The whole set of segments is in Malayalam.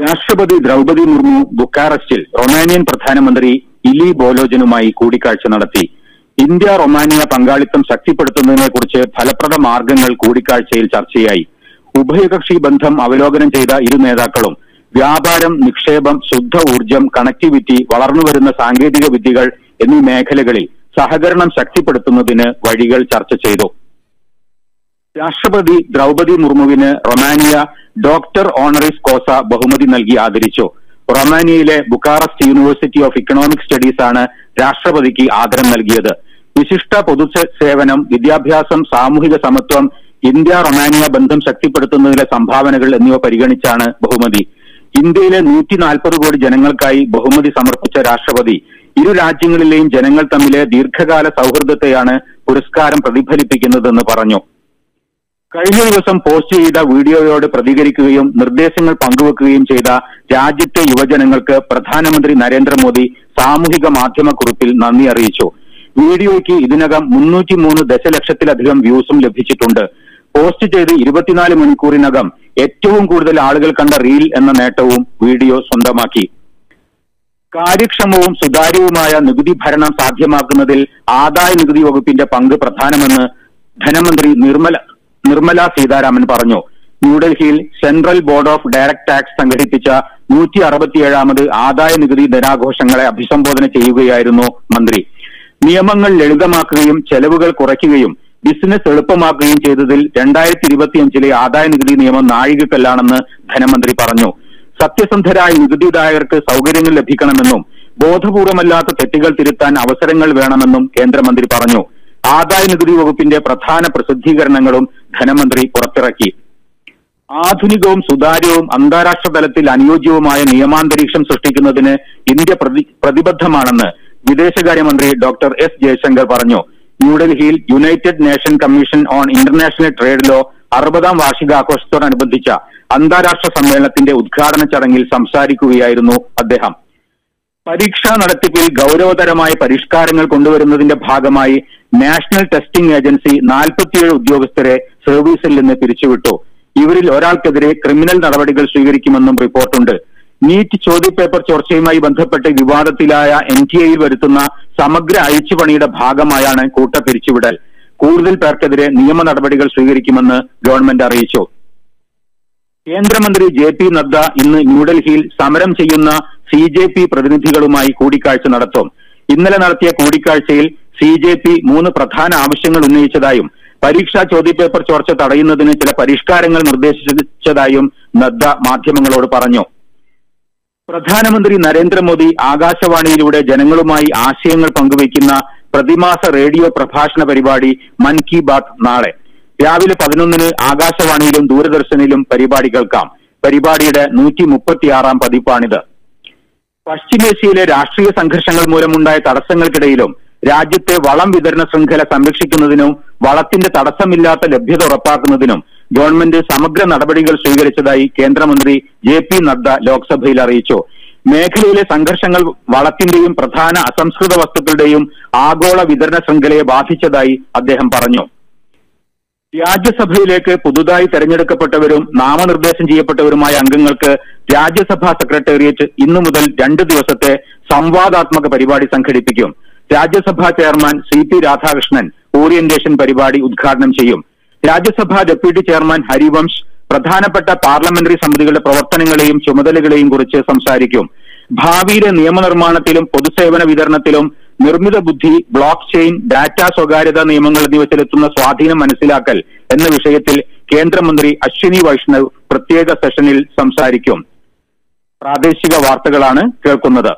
രാഷ്ട്രപതി ദ്രൗപദി മുർമു ബുക്കാറസ്റ്റിൽ റൊമാനിയൻ പ്രധാനമന്ത്രി ഇലി ബോലോജനുമായി കൂടിക്കാഴ്ച നടത്തി ഇന്ത്യ റൊമാനിയ പങ്കാളിത്തം ശക്തിപ്പെടുത്തുന്നതിനെക്കുറിച്ച് ഫലപ്രദ മാർഗങ്ങൾ കൂടിക്കാഴ്ചയിൽ ചർച്ചയായി ഉഭയകക്ഷി ബന്ധം അവലോകനം ചെയ്ത ഇരു നേതാക്കളും വ്യാപാരം നിക്ഷേപം ശുദ്ധ ഊർജം കണക്ടിവിറ്റി വളർന്നുവരുന്ന സാങ്കേതിക വിദ്യകൾ എന്നീ മേഖലകളിൽ സഹകരണം ശക്തിപ്പെടുത്തുന്നതിന് വഴികൾ ചർച്ച ചെയ്തു രാഷ്ട്രപതി ദ്രൗപദി മുർമുവിന് റൊമാനിയ ഡോക്ടർ ഓണറിസ് കോസ ബഹുമതി നൽകി ആദരിച്ചു റൊമാനിയയിലെ Bucharest university of economic studies ആണ് രാഷ്ട്രപതിക്ക് ആദരം നൽകിയത് വിശിഷ്ട പൊതുസേവനം വിദ്യാഭ്യാസം സാമൂഹിക സമത്വം ഇന്ത്യ റൊമാനിയ ബന്ധം ശക്തിപ്പെടുത്തുന്നതിലെ സംഭാവനകൾ എന്നിവ പരിഗണിച്ചാണ് ബഹുമതി ഇന്ത്യയിലെ നൂറ്റി നാൽപ്പത് കോടി ജനങ്ങൾക്കായി ബഹുമതി സമർപ്പിച്ച രാഷ്ട്രപതി ഇരു രാജ്യങ്ങളിലെയും ജനങ്ങൾ തമ്മിലെ ദീർഘകാല സൗഹൃദത്തെയാണ് പുരസ്കാരം പ്രതിഫലിപ്പിക്കുന്നതെന്ന് പറഞ്ഞു കഴിഞ്ഞ ദിവസം പോസ്റ്റ് ചെയ്ത വീഡിയോയോട് പ്രതികരിക്കുകയും നിർദ്ദേശങ്ങൾ പങ്കുവെക്കുകയും ചെയ്ത രാജ്യത്തെ യുവജനങ്ങൾക്ക് പ്രധാനമന്ത്രി നരേന്ദ്രമോദി സാമൂഹിക മാധ്യമ കുറിപ്പിൽ നന്ദി അറിയിച്ചു വീഡിയോയ്ക്ക് ഇതിനകം മുന്നൂറ്റി മൂന്ന് ദശലക്ഷത്തിലധികം വ്യൂസും ലഭിച്ചിട്ടുണ്ട് പോസ്റ്റ് ചെയ്ത് ഇരുപത്തിനാല് മണിക്കൂറിനകം ഏറ്റവും കൂടുതൽ ആളുകൾ കണ്ട റീൽ എന്ന നേട്ടവും വീഡിയോ സ്വന്തമാക്കി കാര്യക്ഷമവും സുതാര്യവുമായ നികുതി ഭരണം സാധ്യമാക്കുന്നതിൽ ആദായ നികുതി വകുപ്പിന്റെ പങ്ക് പ്രധാനമെന്ന് ധനമന്ത്രി നിർമ്മല നിർമ്മല സീതാരാമൻ പറഞ്ഞു ന്യൂഡൽഹിയിൽ central board of direct tax സംഘടിപ്പിച്ച നൂറ്റി അറുപത്തിയേഴാമത് ആദായ നികുതി ദിനാഘോഷങ്ങളെ അഭിസംബോധന ചെയ്യുകയായിരുന്നു മന്ത്രി നിയമങ്ങൾ ലളിതമാക്കുകയും ചെലവുകൾ കുറയ്ക്കുകയും ബിസിനസ് എളുപ്പമാക്കുകയും ചെയ്തതിൽ രണ്ടായിരത്തി ഇരുപത്തിയഞ്ചിലെ ആദായ നികുതി നിയമം നാഴികക്കല്ലാണെന്ന് ധനമന്ത്രി പറഞ്ഞു സത്യസന്ധരായ നികുതിദായകർക്ക് സൗകര്യങ്ങൾ ലഭിക്കണമെന്നും ബോധപൂർവമല്ലാത്ത തെറ്റുകൾ തിരുത്താൻ അവസരങ്ങൾ വേണമെന്നും കേന്ദ്രമന്ത്രി പറഞ്ഞു ആദായ നികുതി വകുപ്പിന്റെ പ്രധാന പ്രസിദ്ധീകരണങ്ങളും ധനമന്ത്രി പുറത്തിറക്കി ആധുനികവും സുതാര്യവും അന്താരാഷ്ട്ര തലത്തിൽ അനുയോജ്യവുമായ നിയമാന്തരീക്ഷം സൃഷ്ടിക്കുന്നതിന് ഇന്ത്യ പ്രതി പ്രതിബദ്ധമാണെന്ന് വിദേശകാര്യമന്ത്രി ഡോക്ടർ എസ് ജയശങ്കർ പറഞ്ഞു ന്യൂഡൽഹിയിൽ united nation commission on international trade law അറുപതാം വാർഷികാഘോഷത്തോടനുബന്ധിച്ച അന്താരാഷ്ട്ര സമ്മേളനത്തിന്റെ ഉദ്ഘാടന ചടങ്ങിൽ സംസാരിക്കുകയായിരുന്നു അദ്ദേഹം പരീക്ഷാ നടത്തിപ്പിൽ ഗൌരവതരമായ പരിഷ്കാരങ്ങൾ കൊണ്ടുവരുന്നതിന്റെ ഭാഗമായി നാഷണൽ ടെസ്റ്റിംഗ് ഏജൻസി നാൽപ്പത്തിയേഴ് ഉദ്യോഗസ്ഥരെ സർവീസിൽ നിന്ന് പിരിച്ചുവിട്ടു ഇവരിൽ ഒരാൾക്കെതിരെ ക്രിമിനൽ നടപടികൾ സ്വീകരിക്കുമെന്നും റിപ്പോർട്ടുണ്ട് നീറ്റ് ചോദ്യപേപ്പർ ചോർച്ചയുമായി ബന്ധപ്പെട്ട് വിവാദത്തിലായ എൻ ടി എയിൽ വരുത്തുന്ന സമഗ്ര അഴിച്ചുപണിയുടെ ഭാഗമായാണ് കൂട്ട പിരിച്ചുവിടൽ കൂടുതൽ പേർക്കെതിരെ നിയമ നടപടികൾ സ്വീകരിക്കുമെന്ന് ഗവൺമെന്റ് അറിയിച്ചു കേന്ദ്രമന്ത്രി ജെ പി നദ്ദ ഇന്ന് ന്യൂഡൽഹിയിൽ സമരം ചെയ്യുന്ന സി ജെ പി പ്രതിനിധികളുമായി കൂടിക്കാഴ്ച നടത്തും ഇന്നലെ നടത്തിയ കൂടിക്കാഴ്ചയിൽ സി ജെ പി മൂന്ന് പ്രധാന ആവശ്യങ്ങൾ ഉന്നയിച്ചതായും പരീക്ഷാ ചോദ്യപേപ്പർ ചോർച്ച തടയുന്നതിന് ചില പരിഷ്കാരങ്ങൾ നിർദ്ദേശിച്ചതായും നദ്ദ മാധ്യമങ്ങളോട് പറഞ്ഞു പ്രധാനമന്ത്രി നരേന്ദ്രമോദി ആകാശവാണിയിലൂടെ ജനങ്ങളുമായി ആശയങ്ങൾ പങ്കുവയ്ക്കുന്ന പ്രതിമാസ റേഡിയോ പ്രഭാഷണ പരിപാടി മൻ കി ബാത്ത് നാളെ രാവിലെ പതിനൊന്നിന് ആകാശവാണിയിലും ദൂരദർശനിലും പരിപാടി കേൾക്കാം പരിപാടിയുടെ നൂറ്റി മുപ്പത്തിയാറാം പതിപ്പാണിത് പശ്ചിമേഷ്യയിലെ രാഷ്ട്രീയ സംഘർഷങ്ങൾ മൂലമുണ്ടായ തടസ്സങ്ങൾക്കിടയിലും രാജ്യത്തെ വളം വിതരണ ശൃംഖല സംരക്ഷിക്കുന്നതിനും വളത്തിന്റെ തടസ്സമില്ലാത്ത ലഭ്യത ഉറപ്പാക്കുന്നതിനും ഗവൺമെന്റ് സമഗ്ര നടപടികൾ സ്വീകരിച്ചതായി കേന്ദ്രമന്ത്രി ജെ പി നദ്ദ ലോക്സഭയിൽ അറിയിച്ചു മേഖലയിലെ സംഘർഷങ്ങൾ വളത്തിന്റെയും പ്രധാന അസംസ്കൃത വസ്തുക്കളുടെയും ആഗോള വിതരണ ശൃംഖലയെ ബാധിച്ചതായി അദ്ദേഹം പറഞ്ഞു രാജ്യസഭയിലേക്ക് പുതുതായി തെരഞ്ഞെടുക്കപ്പെട്ടവരും നാമനിർദ്ദേശം ചെയ്യപ്പെട്ടവരുമായ അംഗങ്ങൾക്ക് രാജ്യസഭാ സെക്രട്ടേറിയറ്റ് ഇന്നു മുതൽ രണ്ട് ദിവസത്തെ സംവാദാത്മക പരിപാടി സംഘടിപ്പിക്കും രാജ്യസഭാ chairman C P Radhakrishnan orientation പരിപാടി ഉദ്ഘാടനം ചെയ്യും രാജ്യസഭാ ഡെപ്യൂട്ടി ചെയർമാൻ ഹരിവംശ് പ്രധാനപ്പെട്ട പാർലമെന്ററി സമിതികളുടെ പ്രവർത്തനങ്ങളെയും ചുമതലകളെയും കുറിച്ച് സംസാരിക്കും ഭാവിയിലെ നിയമനിർമ്മാണത്തിലും പൊതുസേവന വിതരണത്തിലും നിർമ്മിത ബുദ്ധി ബ്ലോക്ക് ചെയിൻ ഡാറ്റ സ്വകാര്യത നിയമങ്ങൾ എന്നിവ ചെലുത്തുന്ന സ്വാധീനം മനസ്സിലാക്കൽ എന്ന വിഷയത്തിൽ കേന്ദ്രമന്ത്രി അശ്വിനി വൈഷ്ണവ് പ്രത്യേക സെഷനിൽ സംസാരിക്കും പ്രാദേശിക വാർത്തകളാണ് കേൾക്കുന്നത്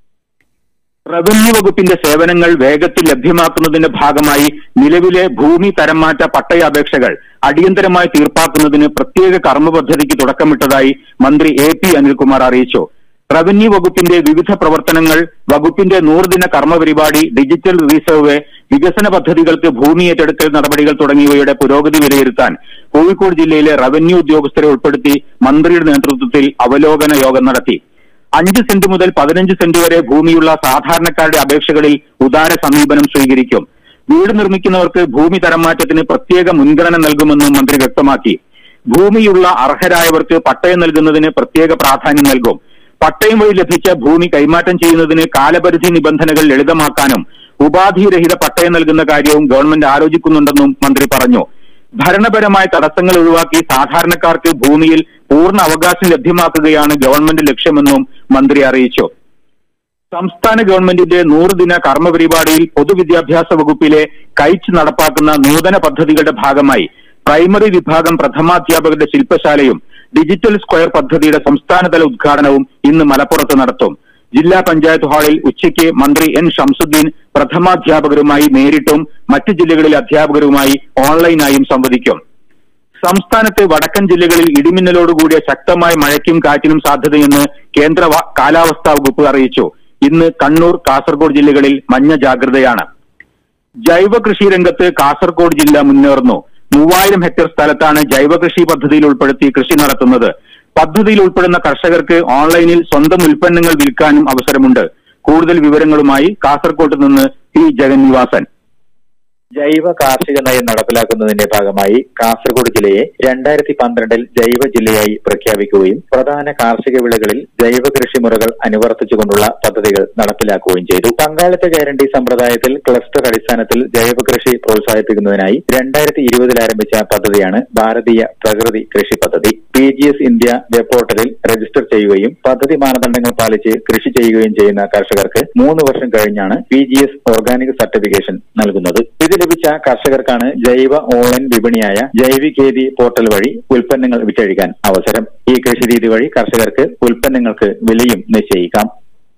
റവന്യൂ വകുപ്പിന്റെ സേവനങ്ങൾ വേഗത്തിൽ ലഭ്യമാക്കുന്നതിന്റെ ഭാഗമായി നിലവിലെ ഭൂമി തരംമാറ്റ പട്ടയാപേക്ഷകൾ അടിയന്തരമായി തീർപ്പാക്കുന്നതിന് പ്രത്യേക കർമ്മ പദ്ധതിക്ക് തുടക്കമിട്ടതായി മന്ത്രി എ പി അനിൽകുമാർ അറിയിച്ചു റവന്യൂ വകുപ്പിന്റെ വിവിധ പ്രവർത്തനങ്ങൾ വകുപ്പിന്റെ നൂറുദിന കർമ്മ പരിപാടി ഡിജിറ്റൽ റീസർവേ വികസന പദ്ധതികൾക്ക് ഭൂമി ഏറ്റെടുക്കൽ നടപടികൾ തുടങ്ങിയവയുടെ പുരോഗതി വിലയിരുത്താൻ കോഴിക്കോട് ജില്ലയിലെ റവന്യൂ ഉദ്യോഗസ്ഥരെ ഉൾപ്പെടുത്തി മന്ത്രിയുടെ നേതൃത്വത്തിൽ അവലോകന യോഗം നടത്തി അഞ്ച് സെന്റ് മുതൽ പതിനഞ്ച് സെന്റ് വരെ ഭൂമിയുള്ള സാധാരണക്കാരുടെ അപേക്ഷകളിൽ ഉദാര സമീപനം സ്വീകരിക്കും വീട് നിർമ്മിക്കുന്നവർക്ക് ഭൂമി തരംമാറ്റത്തിന് പ്രത്യേക മുൻഗണന നൽകുമെന്നും മന്ത്രി വ്യക്തമാക്കി ഭൂമിയുള്ള അർഹരായവർക്ക് പട്ടയം നൽകുന്നതിന് പ്രത്യേക പ്രാധാന്യം നൽകും പട്ടയം വഴി ലഭിച്ച ഭൂമി കൈമാറ്റം ചെയ്യുന്നതിന് കാലപരിധി നിബന്ധനകൾ ലളിതമാക്കാനും ഉപാധിരഹിത പട്ടയം നൽകുന്ന കാര്യവും ഗവൺമെന്റ് ആലോചിക്കുന്നുണ്ടെന്നും മന്ത്രി പറഞ്ഞു ഭരണപരമായ തടസ്സങ്ങൾ ഒഴിവാക്കി സാധാരണക്കാർക്ക് ഭൂമിയിൽ പൂർണ്ണ അവകാശം ലഭ്യമാക്കുകയാണ് ഗവൺമെന്റ് ലക്ഷ്യമെന്നും മന്ത്രി അറിയിച്ചു സംസ്ഥാന ഗവൺമെന്റിന്റെ നൂറുദിന കർമ്മപരിപാടിയിൽ പൊതുവിദ്യാഭ്യാസ വകുപ്പിലെ കൈച്ച് നടപ്പാക്കുന്ന നൂതന പദ്ധതികളുടെ ഭാഗമായി പ്രൈമറി വിഭാഗം പ്രഥമാധ്യാപകരുടെ ശില്പശാലയും ഡിജിറ്റൽ സ്ക്വയർ പദ്ധതിയുടെ സംസ്ഥാനതല ഉദ്ഘാടനവും ഇന്ന് മലപ്പുറത്ത് നടത്തും ജില്ലാ പഞ്ചായത്ത് ഹാളിൽ ഉച്ചയ്ക്ക് മന്ത്രി എൻ ഷംസുദ്ദീൻ പ്രഥമാധ്യാപകരുമായി നേരിട്ടും മറ്റ് ജില്ലകളിലെ അധ്യാപകരുമായി ഓൺലൈനായും സംവദിക്കും സംസ്ഥാനത്തെ വടക്കൻ ജില്ലകളിൽ ഇടിമിന്നലോടുകൂടിയ ശക്തമായ മഴയ്ക്കും കാറ്റിനും സാധ്യതയെന്ന് കേന്ദ്ര വ- കാലാവസ്ഥാ വകുപ്പ് അറിയിച്ചു ഇന്ന് കണ്ണൂർ കാസർഗോഡ് ജില്ലകളിൽ മഞ്ഞ ജാഗ്രതയാണ് ജൈവ കൃഷി രംഗത്ത് കാസർഗോഡ് ജില്ല മുന്നേറുന്നു മൂവായിരം ഹെക്ടർ സ്ഥലത്താണ് ജൈവ കൃഷി പദ്ധതിയിൽ ഉൾപ്പെടുത്തി കൃഷി നടത്തുന്നത് പദ്ധതിയിൽ ഉൾപ്പെടുന്ന കർഷകർക്ക് ഓൺലൈനിൽ സ്വന്തം ഉൽപ്പന്നങ്ങൾ വിൽക്കാനും അവസരമുണ്ട് കൂടുതൽ വിവരങ്ങളുമായി കാസർഗോഡ് നിന്ന് പി ജഗന്നിവാസൻ ജൈവ കാർഷിക നയം നടപ്പിലാക്കുന്നതിന്റെ ഭാഗമായി കാസർഗോഡ് ജില്ലയെ രണ്ടായിരത്തി പന്ത്രണ്ടിൽ ജൈവ ജില്ലയായി പ്രഖ്യാപിക്കുകയും പ്രധാന കാർഷിക വിളകളിൽ ജൈവ കൃഷിമുറകൾ അനുവർത്തിച്ചുകൊണ്ടുള്ള പദ്ധതികൾ നടപ്പിലാക്കുകയും ചെയ്തു പങ്കാളിത്ത ഗ്യാരണ്ടി സമ്പ്രദായത്തിൽ ക്ലസ്റ്റർ അടിസ്ഥാനത്തിൽ ജൈവ കൃഷി പ്രോത്സാഹിപ്പിക്കുന്നതിനായി രണ്ടായിരത്തി ഇരുപതിൽ ആരംഭിച്ച പദ്ധതിയാണ് ഭാരതീയ പ്രകൃതി കൃഷി പദ്ധതി P G S India web പോർട്ടലിൽ രജിസ്റ്റർ ചെയ്യുകയും പദ്ധതി മാനദണ്ഡങ്ങൾ പാലിച്ച് കൃഷി ചെയ്യുകയും ചെയ്യുന്ന കർഷകർക്ക് മൂന്ന് വർഷം കഴിഞ്ഞാണ് P G S organic certification നൽകുന്നത് ഇത് ലഭിച്ച കർഷകർക്കാണ് ജൈവ ഓൺലൈൻ വിപണിയായ ജൈവികേതി പോർട്ടൽ വഴി ഉൽപ്പന്നങ്ങൾ വിറ്റഴിക്കാൻ അവസരം ഈ കൃഷിരീതി വഴി കർഷകർക്ക് ഉൽപ്പന്നങ്ങൾക്ക് വിലയും നിശ്ചയിക്കാം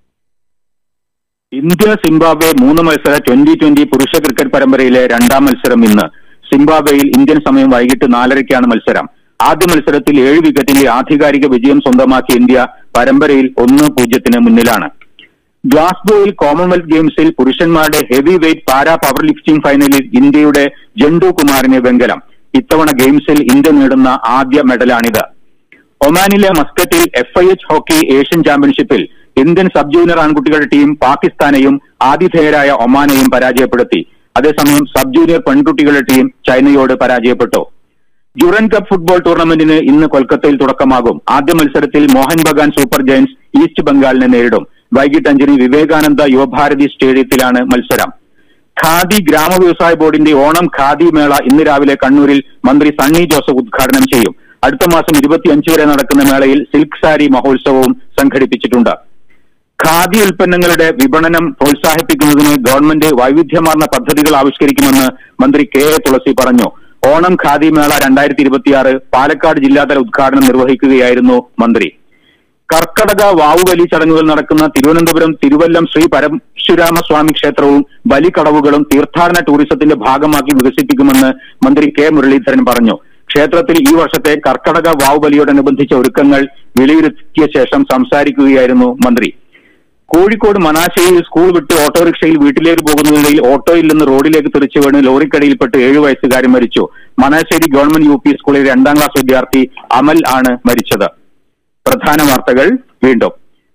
ഇന്ത്യ സിംബാബ്വെ മൂന്ന് മത്സര ട്വന്റി ട്വന്റി പുരുഷ ക്രിക്കറ്റ് പരമ്പരയിലെ രണ്ടാം മത്സരം ഇന്ന് സിംബാബ്വെയിൽ ഇന്ത്യൻ സമയം വൈകിട്ട് നാലരയ്ക്കാണ് മത്സരം ആദ്യ മത്സരത്തിൽ ഏഴ് വിക്കറ്റിന്റെ ആധികാരിക വിജയം സ്വന്തമാക്കിയ ഇന്ത്യ പരമ്പരയിൽ ഒന്ന് പൂജ്യത്തിന് മുന്നിലാണ് ഗ്ലാസ്ഗോയിൽ കോമൺവെൽത്ത് ഗെയിംസിൽ പുരുഷന്മാരുടെ heavy weight para power lifting ഫൈനലിൽ ഇന്ത്യയുടെ ജണ്ടു കുമാറിന് വെങ്കലം ഇത്തവണ ഗെയിംസിൽ ഇന്ത്യ നേടുന്ന ആദ്യ മെഡലാണിത് ഒമാനിലെ മസ്കറ്റിൽ F I H hockey Asian ചാമ്പ്യൻഷിപ്പിൽ ഇന്ത്യൻ സബ് ജൂനിയർ ആൺകുട്ടികളുടെ ടീം പാകിസ്ഥാനെയും ആതിഥേയരായ ഒമാനെയും പരാജയപ്പെടുത്തി അതേസമയം സബ് ജൂനിയർ പെൺകുട്ടികളുടെ ടീം ചൈനയോട് പരാജയപ്പെട്ടു ഡ്യൂറൻ കപ്പ് ഫുട്ബോൾ ടൂർണമെന്റിന് ഇന്ന് കൊൽക്കത്തയിൽ തുടക്കമാകും ആദ്യ മത്സരത്തിൽ Mohun Bagan super giants east ബംഗാളിനെ നേരിടും വൈകിട്ട് അഞ്ചിന് വിവേകാനന്ദ യുവഭാരതി സ്റ്റേഡിയത്തിലാണ് മത്സരം ഖാദി ഗ്രാമ വ്യവസായ ബോർഡിന്റെ ഓണം ഖാദി മേള ഇന്ന് രാവിലെ കണ്ണൂരിൽ മന്ത്രി സണ്ണി ജോസഫ് ഉദ്ഘാടനം ചെയ്യും അടുത്ത മാസം ഇരുപത്തിയഞ്ച് വരെ നടക്കുന്ന മേളയിൽ സിൽക്ക് സാരി മഹോത്സവവും സംഘടിപ്പിച്ചിട്ടുണ്ട് ഖാദി ഉൽപ്പന്നങ്ങളുടെ വിപണനം പ്രോത്സാഹിപ്പിക്കുന്നതിന് ഗവൺമെന്റ് വൈവിധ്യമാർന്ന പദ്ധതികൾ ആവിഷ്കരിക്കുമെന്ന് മന്ത്രി കെ എ തുളസി പറഞ്ഞു ഓണം ഖാദി മേള രണ്ടായിരത്തി ഇരുപത്തിയാറ് പാലക്കാട് ജില്ലാതല ഉദ്ഘാടനം നിർവഹിക്കുകയായിരുന്നു മന്ത്രി കർക്കടക വാവുബലി ചടങ്ങുകൾ നടക്കുന്ന തിരുവനന്തപുരം തിരുവല്ലം ശ്രീ പരശുരാമസ്വാമി ക്ഷേത്രവും ബലിക്കടവുകളും തീർത്ഥാടന ടൂറിസത്തിന്റെ ഭാഗമാക്കി വികസിപ്പിക്കുമെന്ന് മന്ത്രി കെ മുരളീധരൻ പറഞ്ഞു ക്ഷേത്രത്തിൽ ഈ വർഷത്തെ കർക്കടക വാവുബലിയോടനുബന്ധിച്ച ഒരുക്കങ്ങൾ വിലയിരുത്തിയ ശേഷം സംസാരിക്കുകയായിരുന്നു മന്ത്രി കോഴിക്കോട് മനാശയിൽ സ്കൂൾ വിട്ട് ഓട്ടോറിക്ഷയിൽ വീട്ടിലേക്ക് പോകുന്നതിനിടയിൽ ഓട്ടോയിൽ നിന്ന് റോഡിലേക്ക് തെറിച്ചു വീണ് ലോറിക്കടിയിൽപ്പെട്ട് ഏഴു വയസ്സുകാരൻ മരിച്ചു മനാശ്ശേരി ഗവൺമെന്റ് യു പി സ്കൂളിലെ രണ്ടാം ക്ലാസ് വിദ്യാർത്ഥി അമൽ ആണ് മരിച്ചത് പ്രധാന വാർത്തകൾ വീണ്ടും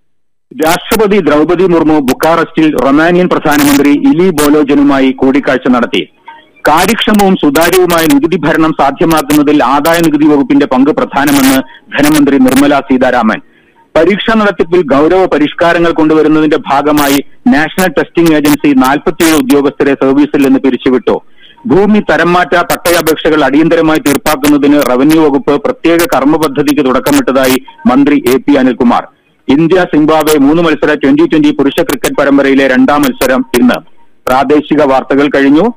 രാഷ്ട്രപതി ദ്രൗപദി മുർമു ബുക്കാറസ്റ്റിൽ റൊമാനിയൻ പ്രധാനമന്ത്രി ഇലി ബോലോജനുമായി കൂടിക്കാഴ്ച നടത്തി കാര്യക്ഷമവും സുതാര്യവുമായ നികുതി ഭരണം സാധ്യമാക്കുന്നതിൽ ആദായ നികുതി വകുപ്പിന്റെ പങ്ക് പ്രധാനമെന്ന് ധനമന്ത്രി നിർമ്മല സീതാരാമൻ പരീക്ഷാ നടത്തിപ്പിൽ ഗൌരവ പരിഷ്കാരങ്ങൾ കൊണ്ടുവരുന്നതിന്റെ ഭാഗമായി നാഷണൽ ടെസ്റ്റിംഗ് ഏജൻസി നാൽപ്പത്തിയേഴ് ഉദ്യോഗസ്ഥരെ സർവീസിൽ നിന്ന് പിരിച്ചുവിട്ടു ഭൂമി തരംമാറ്റ പട്ടയാപേക്ഷകൾ അടിയന്തരമായി തീർപ്പാക്കുന്നതിന് റവന്യൂ വകുപ്പ് പ്രത്യേക കർമ്മ പദ്ധതിക്ക് തുടക്കമിട്ടതായി മന്ത്രി A P Anilkumar India Zimbabwe മൂന്ന് മത്സര ട്വന്റി ട്വന്റി പുരുഷ ക്രിക്കറ്റ് പരമ്പരയിലെ രണ്ടാം മത്സരം ഇന്ന് പ്രാദേശിക വാർത്തകൾ കഴിഞ്ഞു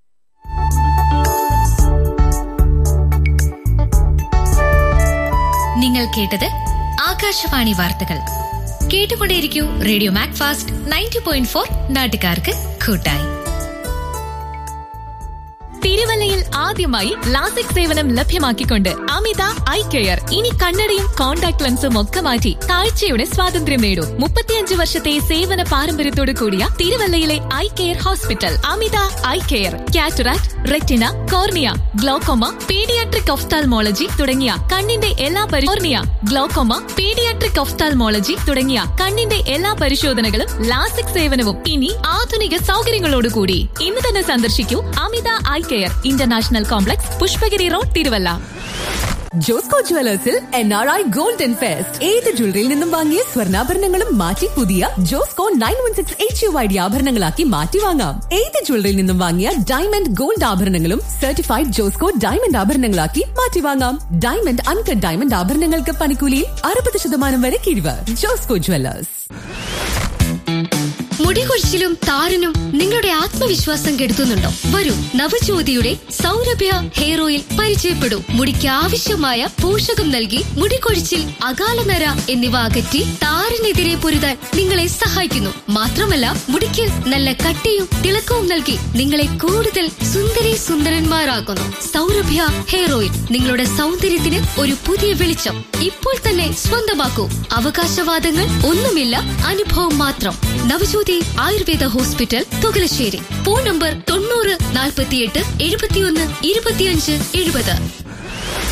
നിങ്ങൾ കേട്ടത് ആകാശവാണി വാർത്തകൾ കേട്ടുകൊണ്ടേയിരിക്കൂ radio Mac fast ninety point four നാട്ടുകാർക്ക് കൂട്ടായി തിരുവല്ലയിൽ ആദ്യമായി ലാസിക് സേവനം ലഭ്യമാക്കിക്കൊണ്ട് അമിത ഐ കെയർ ഇനി കണ്ണടയും കോൺടാക്ട് ലെൻസും ഒക്കെ മാറ്റി കാഴ്ചയുടെ സ്വാതന്ത്ര്യം നേടൂ മുപ്പത്തിയഞ്ച് വർഷത്തെ സേവന പാരമ്പര്യത്തോട് കൂടിയ തിരുവല്ലയിലെ eye care hospital Amitha eye care cataract retina cornea glaucoma paediatric ophthalmology തുടങ്ങിയ കണ്ണിന്റെ എല്ലാ പരിശോധനയ ഗ്ലോക്കോമ പീഡിയാട്രിക് ഒഫ്താൽമോളജി തുടങ്ങിയ കണ്ണിന്റെ എല്ലാ പരിശോധനകളും ലാസിക് സേവനവും ഇനി ആധുനിക സൗകര്യങ്ങളോടുകൂടി ഇന്ന് തന്നെ സന്ദർശിക്കൂ Amitha eye care international complex Pushpagiri road Thiruvalla Josco ജുവലേഴ്സിൽ N R I golden fest ഏത് ജ്വല്ലറിയിൽ നിന്നും വാങ്ങിയ സ്വർണ്ണാഭരണങ്ങളും മാറ്റി പുതിയ Josco nine one six H U I D ആഭരണങ്ങളാക്കി മാറ്റി വാങ്ങാം ഏത് ജ്വല്ലറിയിൽ നിന്നും വാങ്ങിയ ഡയമണ്ട് ഗോൾഡ് ആഭരണങ്ങളും സർട്ടിഫൈഡ് ജോസ്കോ ഡയമണ്ട് ആഭരണങ്ങളാക്കി മാറ്റി വാങ്ങാം ഡയമണ്ട് അൺകട്ട് ഡയമണ്ട് ആഭരണങ്ങൾക്ക് പണിക്കൂലിയിൽ അറുപത് ശതമാനം വരെ കിഴിവ് ജോസ്കോ ജുവലേഴ്സ് മുടികൊഴിച്ചിലും താരനും നിങ്ങളുടെ ആത്മവിശ്വാസം കെടുത്തുന്നുണ്ടോ വരൂ നവജ്യോതിയുടെ സൗരഭ്യ ഹെയർ ഓയിൽ പരിചയപ്പെടൂ മുടിക്ക് ആവശ്യമായ പോഷകം നൽകി മുടികൊഴിച്ചിൽ അകാലനര എന്നിവ അകറ്റി താരനെതിരെ പൊരുതാൻ നിങ്ങളെ സഹായിക്കുന്നു മാത്രമല്ല മുടിക്ക് നല്ല കട്ടിയും തിളക്കവും നൽകി നിങ്ങളെ കൂടുതൽ സുന്ദരി സുന്ദരന്മാരാക്കുന്നു സൗരഭ്യ ഹെയർ ഓയിൽ നിങ്ങളുടെ സൗന്ദര്യത്തിന് ഒരു പുതിയ വെളിച്ചം ഇപ്പോൾ തന്നെ സ്വന്തമാക്കൂ അവകാശവാദങ്ങൾ ഒന്നുമില്ല അനുഭവം മാത്രം Navajyothi Ayurveda hospital Thukalassery phone number തൊണ്ണൂറ് നാൽപ്പത്തിയെട്ട് എഴുപത്തിയൊന്ന് ഇരുപത്തിയഞ്ച് എഴുപത്